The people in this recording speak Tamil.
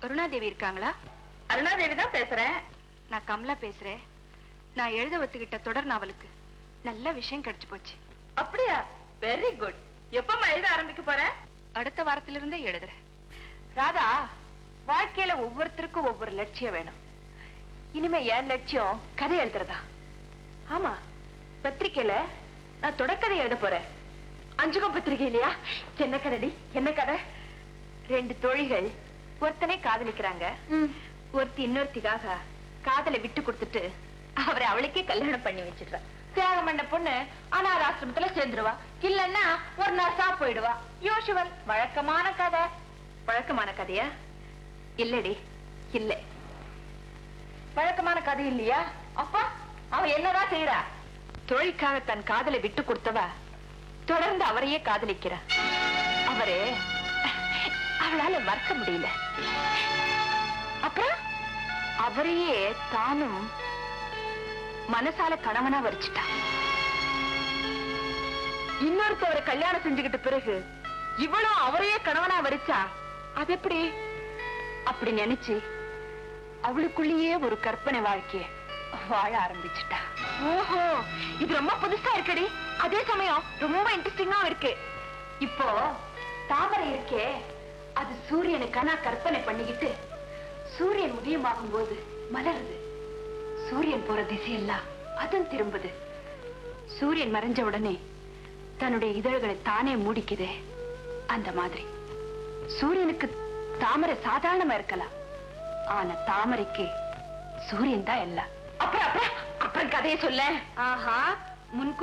அருணாதேவி இருக்காங்களா அருணாதேவி தான் பேசுறேன் நான் கமலா பேசுறேன் நான் எழுத ஒத்துக்கிட்ட தொடர் நாவலுக்கு நல்ல விஷயம் கிடைச்சு போச்சு அப்படியா வெரி குட் எப்பமா எழுத ஆரம்பிக்க போற அடுத்த வாரத்திலிருந்தே எழுதுறேன் ராதா வாழ்க்கையில ஒவ்வொருத்தருக்கும் ஒவ்வொரு லட்சியம் வேணும் இனிமே என் லட்சியம் கதை எழுதுறதா ஆமா பத்திரிக்கையில நான் தொடக்கதை எழுத போறேன் அஞ்சுகம் பத்திரிகை இல்லையா என்ன கதடி என்ன கதை ரெண்டு தோழிகள் ஒருத்தனை காதலிக்கிறாங்க ஒருத்தி இன்னொருத்திக்காக காதலை விட்டு கொடுத்துட்டு அவரை அவளுக்கே கல்யாணம் பண்ணி வச்சிடுறா தியாகம் பண்ண பொண்ணு அனாத ஆசிரமத்துல சேர்ந்துருவா இல்லன்னா ஒரு நர்ஸா போயிடுவா யூஷுவல் வழக்கமான கதை வழக்கமான கதையா இல்லடி இல்ல வழக்கமான கதை இல்லையா அப்பா அவ என்னதான் செய்யறா தொழிற்காக தன் காதலை விட்டு கொடுத்தவ தொடர்ந்து அவரையே காதலிக்கிறா அவரே அவளால மறக்க முடியல அப்புறம் அவரையே தானும் மனசால கணவனா வரிச்சிட்டா இன்னொருத்தவரை கல்யாணம் செஞ்சுக்கிட்ட பிறகு இவளும் அவரையே கணவனா வரிச்சா அது எப்படி அப்படி நினைச்சு அவளுக்குள்ளேயே ஒரு கற்பனை வாழ்க்கைய வாழ ஆரம்பிச்சுட்டா ஓஹோ இது ரொம்ப புதுசா இருக்குடி அதே சமயம் ரொம்ப இன்ட்ரெஸ்டிங்கா இருக்கு இப்போ தாமரை இருக்கே அது சூரியனுக்கான கற்பனை பண்ணிக்கிட்டு சூரியன் உதயமாகும் போது மலருது சூரியன் போற திசையெல்லாம் அதுவும் திரும்புது சூரியன் மறைஞ்ச உடனே தன்னுடைய இதழ்களை தானே மூடிக்குதே அந்த மாதிரி சூரியனுக்கு தாமரை சாதாரணமா இருக்கலாம் ஆனா தாமரைக்கு சூரியன் தான் எல்லாம் அப்புறம் அப்புறம் அப்புறம் கதையை சொல்ல ஆஹா முன்கூ